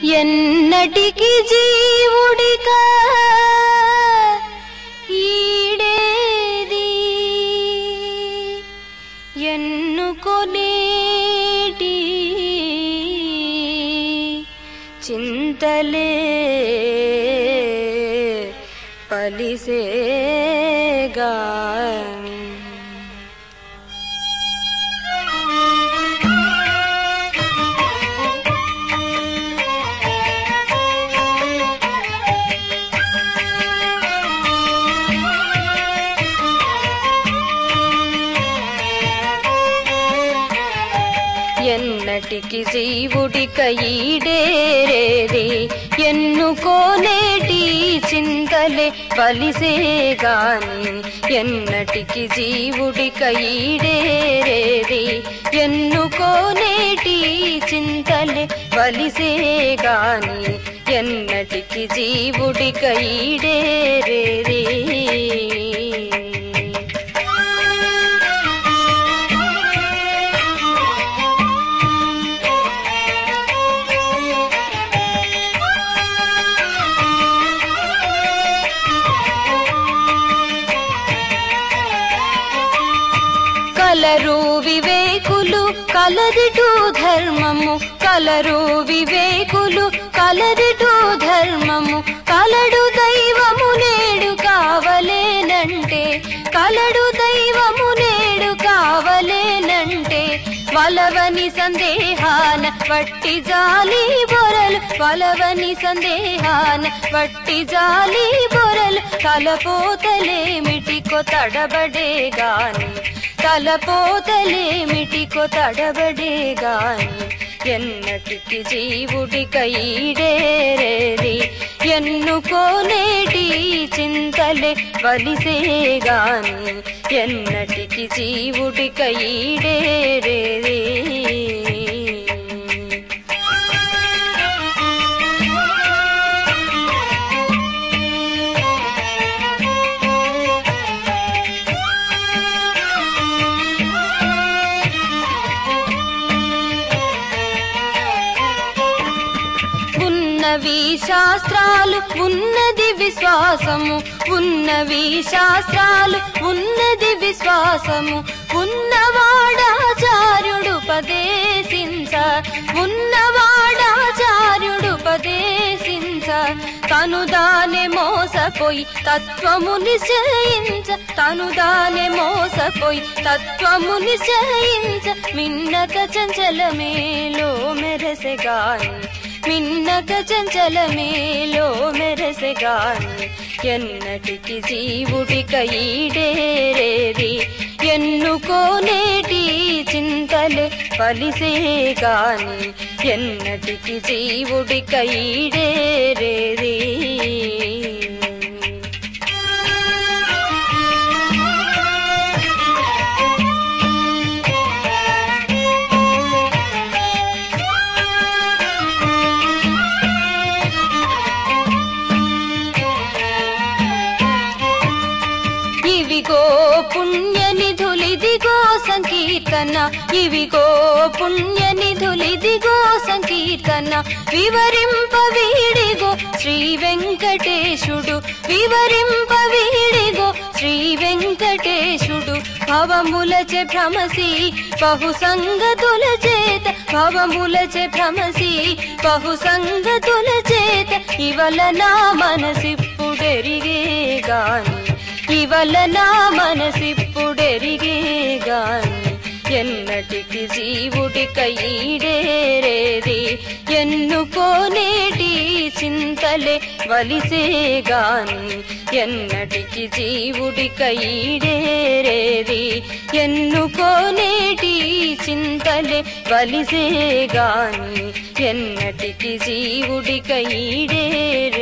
ఎన్నటికి జీవుడిక ఈడేది ఎన్నుకొనేటి చింతలే పలిసేగాని ఎన్నటికి జీవుడిక ఈడేరేది ఎన్నుకోనేటి చింతలే బలిసేగాని ఎన్నటికి జీవుడిక ఈడేరేది ఎన్నుకోనేటి చింతలే బలిసేగాని ఎన్నటికి జీవుడిక ఈడేరేది కలరు వివేకులు కలదిటు ధర్మము కలరు వివేకులు కలదిటు ధర్మము కలడు దైవము నేడు కావలేనంటే కలడు దైవము నేడు కావలేనంటే వలవని సందేహాన వట్టి జాలి బొరలు వలవని సందేహాన వట్టి జాలి బొరలు తలపోతలేమిటికో తడబడే గాని తలపోతలేమిటికో తడబడే గాని ఎన్నటికి జీవుడిక ఈడేరేది ఎన్నుకోనేటి చింతలే వలిసే గాని ఎన్నటికి జీవుడిక ఈడేరేది ఉన్నవి శాస్త్రాలు ఉన్నది విశ్వాసము ఉన్నవి శాస్త్రాలు ఉన్నది విశ్వాసము ఉన్నవాడాచార్యుడు పదేశించ ఉన్నవాడాచార్యుడు పదేశించ తను దానే మోసపోయి తత్వము నిశ్చయించ తను దానే మోసపోయి తత్వము నిశ్చయించ మిన్నక చంచలమేలో మెరసెగాని మిన్నక చంచలమేలో మెరసెగాని ఎన్నటికి జీవుడిక ఈడేరేది ఎన్నుకోనేటి చింతలు పలిసేగాని ఎన్నటికి జీవుడిక ఈడేరేది ఇవిగో పుణ్య నిధులిదిగో సంకీర్తన ఇవిగో పుణ్య నిధులిదిగో సంకీర్తన వివరింప వీడిగో శ్రీ వెంకటేశుడు వివరింప వీడిగో శ్రీ వెంకటేశుడు భవములచే భ్రమసి బహు సంగతుల చేత భవములచే భ్రమసి బహు సంగతుల చేత ఇవల నా మనసిప్పుడెరిగే గాని ఇవల నా మనసిప్పుడెరిగే గాని ఎన్నటికి జీవుడిక ఈడేరేది ఎన్నుకోనేటి చింతలే వలిసే గాని ఎన్నటికి జీవుడిక ఈడేరేది ఎన్నుకోనేటి చింతలే వలిసే గాని ఎన్నటికి జీవుడిక ఈడేరే